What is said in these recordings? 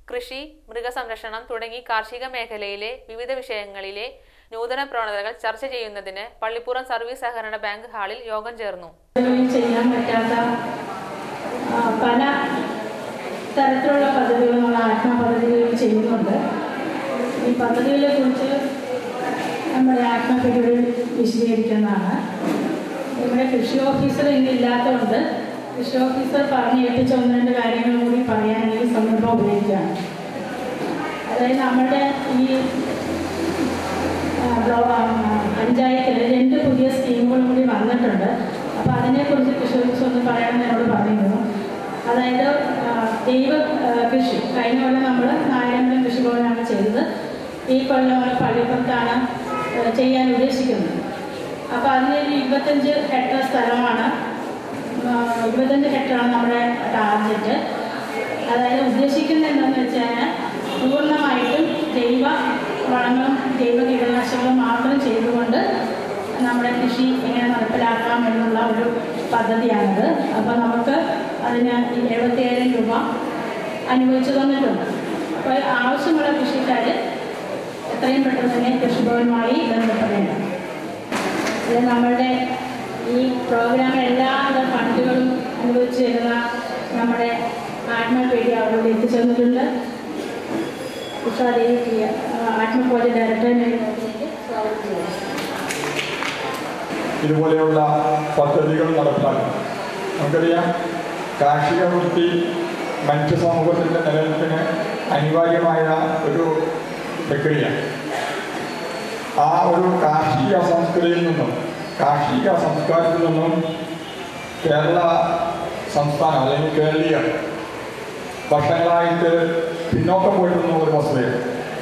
കൃഷി മൃഗസംരക്ഷണം തുടങ്ങി കാർഷിക മേഖലയിലെ വിവിധ വിഷയങ്ങളിലെ നൂതന പ്രവണതകൾ ചർച്ച ചെയ്യുന്നതിന് പള്ളിപ്പുറം സർവീസ് സഹകരണ ബാങ്ക് ഹാളിൽ യോഗം ചേർന്നു പദ്ധതികളിൽ ചെയ്യാൻ പറ്റാത്ത ആ, പല തരത്തിലുള്ള പദ്ധതികൾ നമ്മൾ ആത്മ പദ്ധതികളിൽ ചെയ്യുന്നുണ്ട് ഈ പദ്ധതികളെ കുറിച്ച് നമ്മുടെ ആത്മ പരിപാടി വിശദീകരിക്കുന്നതാണ് ഇവിടെ കൃഷി ഓഫീസർ ഇന്ന് ഇല്ലാത്തതുകൊണ്ട് കൃഷി ഓഫീസർ പറഞ്ഞ് ഏൽപ്പിച്ച ഒന്ന് രണ്ട് കാര്യങ്ങൾ കൂടി പറയാൻ ഈ സന്ദർഭം ഉപയോഗിക്കുകയാണ് അതായത് നമ്മുടെ ഈ ആ, ബ്ലോ- ആ, പഞ്ചായത്തിൽ രണ്ട് പുതിയ സ്കീമുകളും കൂടി വന്നിട്ടുണ്ട് അപ്പോൾ അതിനെക്കുറിച്ച് കൃഷി ഓഫീസ് ഒന്ന് പറയണമെന്ന് എന്നോട് പറഞ്ഞിരുന്നു അതായത് ആ, ജൈവ ആ, കൃഷി കഴിഞ്ഞ കൊല്ലം നമ്മൾ നാരായണപുരം കൃഷിഭവനാണ് ചെയ്തത് ഈ കൊല്ലം നമ്മൾ പള്ളിപ്പുറത്താണ് ആ, ചെയ്യാൻ ഉദ്ദേശിക്കുന്നത് അപ്പോൾ അതിനൊരു ഇരുപത്തഞ്ച് ഹെക്ടർ സ്ഥലമാണ് ആ, ഇരുപത്തഞ്ച് ഹെക്ടറാണ് നമ്മുടെ ടാർഗറ്റ് അതായത് ഉദ്ദേശിക്കുന്നത് എന്താണെന്ന് വെച്ചാൽ പൂർണ്ണമായിട്ടും ജൈവ വളങ്ങളും ജൈവ കീടനാശിനികളും മാത്രം ചെയ്തുകൊണ്ട് നമ്മുടെ കൃഷി എങ്ങനെ നടപ്പിലാക്കാം എന്നുള്ള ഒരു പദ്ധതിയാണിത് അപ്പോൾ നമുക്ക് അതിന് ഈ എഴുപത്തിയേഴ് രൂപ അനുവദിച്ചു തന്നിട്ടുണ്ട് അപ്പോൾ ആവശ്യമുള്ള കൃഷിക്കാർ എത്രയും പെട്ടെന്ന് തന്നെ കൃഷിഭവനുമായി ബന്ധപ്പെടേണ്ടത് ഇത് നമ്മളുടെ ഈ പ്രോഗ്രാം എല്ലാവിധ ഫണ്ടുകളും അനുവദിച്ചു തരുന്ന നമ്മുടെ ആത്മപീഠി അവരോട് എത്തിച്ചേർന്നിട്ടുണ്ട് ഉഷാദേവി ആത്മകോടി ഡയറക്ടറിനെ സ്വാഗതം ചെയ്യുന്നു ഇതുപോലെയുള്ള പദ്ധതികൾ നടപ്പിലാക്കും നമുക്കറിയാം കാർഷിക വൃത്തി മനുഷ്യ സമൂഹത്തിൻ്റെ നിലനിൽപ്പിന് അനിവാര്യമായ ഒരു പ്രക്രിയ ആ ഒരു കാർഷിക സംസ്കൃതിയിൽ നിന്നും കാർഷിക സംസ്കാരത്തിൽ നിന്നും കേരള സംസ്ഥാനം അല്ലെങ്കിൽ കേരളീയർ വർഷങ്ങളായിട്ട് പിന്നോക്കം പോയിട്ടുള്ള ഒരു വസ്തുതയാണ്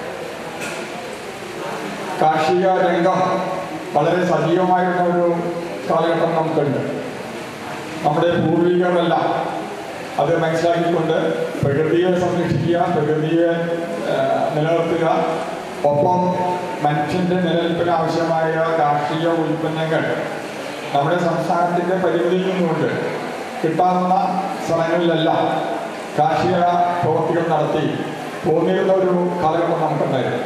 കാർഷിക രംഗം വളരെ സജീവമായിരുന്ന ഒരു കാലഘട്ടം നമുക്കുണ്ട് നമ്മുടെ പൂർവികരെല്ലാം അത് മനസ്സിലാക്കിക്കൊണ്ട് പ്രകൃതിയെ സംരക്ഷിക്കുക പ്രകൃതിയെ ആ, നിലനിർത്തുക ഒപ്പം മനുഷ്യൻ്റെ നിലനിൽപ്പിന് ആവശ്യമായ കാർഷിക ഉൽപ്പന്നങ്ങൾ നമ്മുടെ സംസ്ഥാനത്തിൻ്റെ പരിമിതിയിൽ നിന്നുകൊണ്ട് കിട്ടാവുന്ന സ്ഥലങ്ങളിലെല്ലാം കാർഷിക പ്രവൃത്തികൾ നടത്തി പോന്നിരുന്ന ഒരു കാലഘട്ടം നമുക്കുണ്ടായിരുന്നു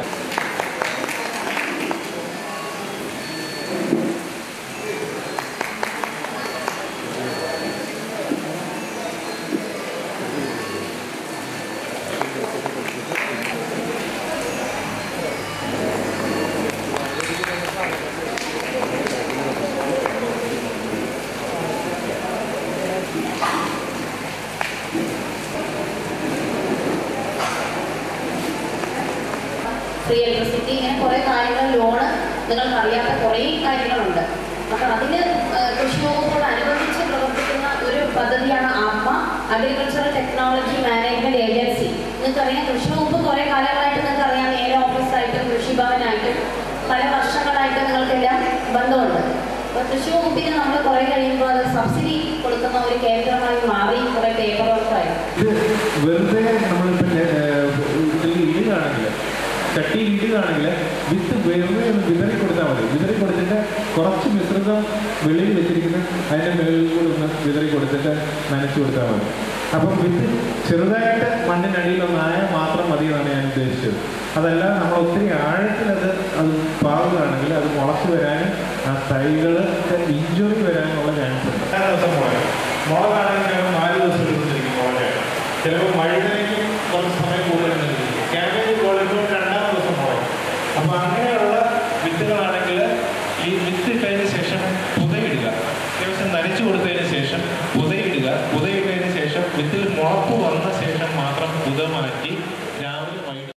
ഫ്രീ ഇലക്ട്രിസിറ്റി ഇങ്ങനെ കുറേ കാര്യങ്ങൾ ലോണ് നിങ്ങൾക്ക് അറിയാത്ത കുറേ കാര്യങ്ങളുണ്ട് അപ്പോൾ അതിന് ഏഹ്, കൃഷി വകുപ്പോട് അനുബന്ധിച്ച് പ്രവർത്തിക്കുന്ന ഒരു പദ്ധതിയാണ് ആത്മ അഗ്രികൾച്ചറൽ ടെക്നോളജി മാനേജ്മെന്റ് ഏജൻസി നിങ്ങൾക്കറിയാം കൃഷി വകുപ്പ് കുറേ കാലങ്ങളായിട്ട് നിങ്ങൾക്ക് അറിയാം ഏര ഓഫീസായിട്ടും കൃഷിഭവനായിട്ടും പല വർഷങ്ങളായിട്ട് നിങ്ങൾക്കെല്ലാം ബന്ധമുണ്ട് അപ്പോൾ കൃഷി വകുപ്പിന് നമ്മൾ കുറേ കഴിയുമ്പോൾ അത് സബ്സിഡി കൊടുക്കുന്ന ഒരു കേന്ദ്രമായി മാറി കുറേ പേപ്പർ വർക്കായി ഇത് വെറുതെ നമ്മളിപ്പോൾ ഇതിൽ ഇടുകയാണെങ്കിൽ ചട്ടി ഇടുകയാണെങ്കിൽ വിത്ത് വെറുതെ ഒന്ന് വിതറി കൊടുത്താൽ മതി വിതറി കൊടുത്തിട്ട് കുറച്ച് മിശ്രിതം വെളിയിൽ വെച്ചിരിക്കുന്ന അതിൻ്റെ മുകളിൽ കൂടെ ഒന്ന് വിതറി കൊടുത്തിട്ട് നനച്ചു കൊടുത്താൽ മതി അപ്പം വിത്ത് ചെറുതായിട്ട് മണ്ണിനടിയിലൊന്നായാൽ മാത്രം മതി എന്നാണ് ഞാൻ ഉദ്ദേശിച്ചത് അതല്ല നമ്മൾ ഒത്തിരി ആഴത്തിൽ അത് അത് പാവുകയാണെങ്കിൽ അത് മുളച്ച് വരാനും ആ തൈകൾ ഇഞ്ചുറി വരാനുള്ള ചാൻസ് ഉണ്ട് രണ്ടാം ദിവസം മുളക് മുളകാണെങ്കിൽ ചിലപ്പോൾ നാല് ദിവസം എടുത്തിരിക്കും മുളക് ചിലപ്പോൾ മഴുതനയ്ക്ക് കുറച്ച് സമയം കൂടുതൽ എടുത്തിരിക്കും ക്യാബേജ് കോളിപ്പോൾ രണ്ടാം ദിവസം മുളക് അപ്പോൾ അങ്ങനെയുള്ള വിത്തുകളാണെങ്കിൽ ഈ വിത്ത് ഇട്ടതിന് ശേഷം പുതയിടുക അത്യാവശ്യം നനച്ചു കൊടുത്തതിന് ശേഷം പുതയിടുക പുതയിട്ടതിന് ശേഷം വിത്തിൽ മുളപ്പ് വന്ന ശേഷം മാത്രം പുത മാറ്റി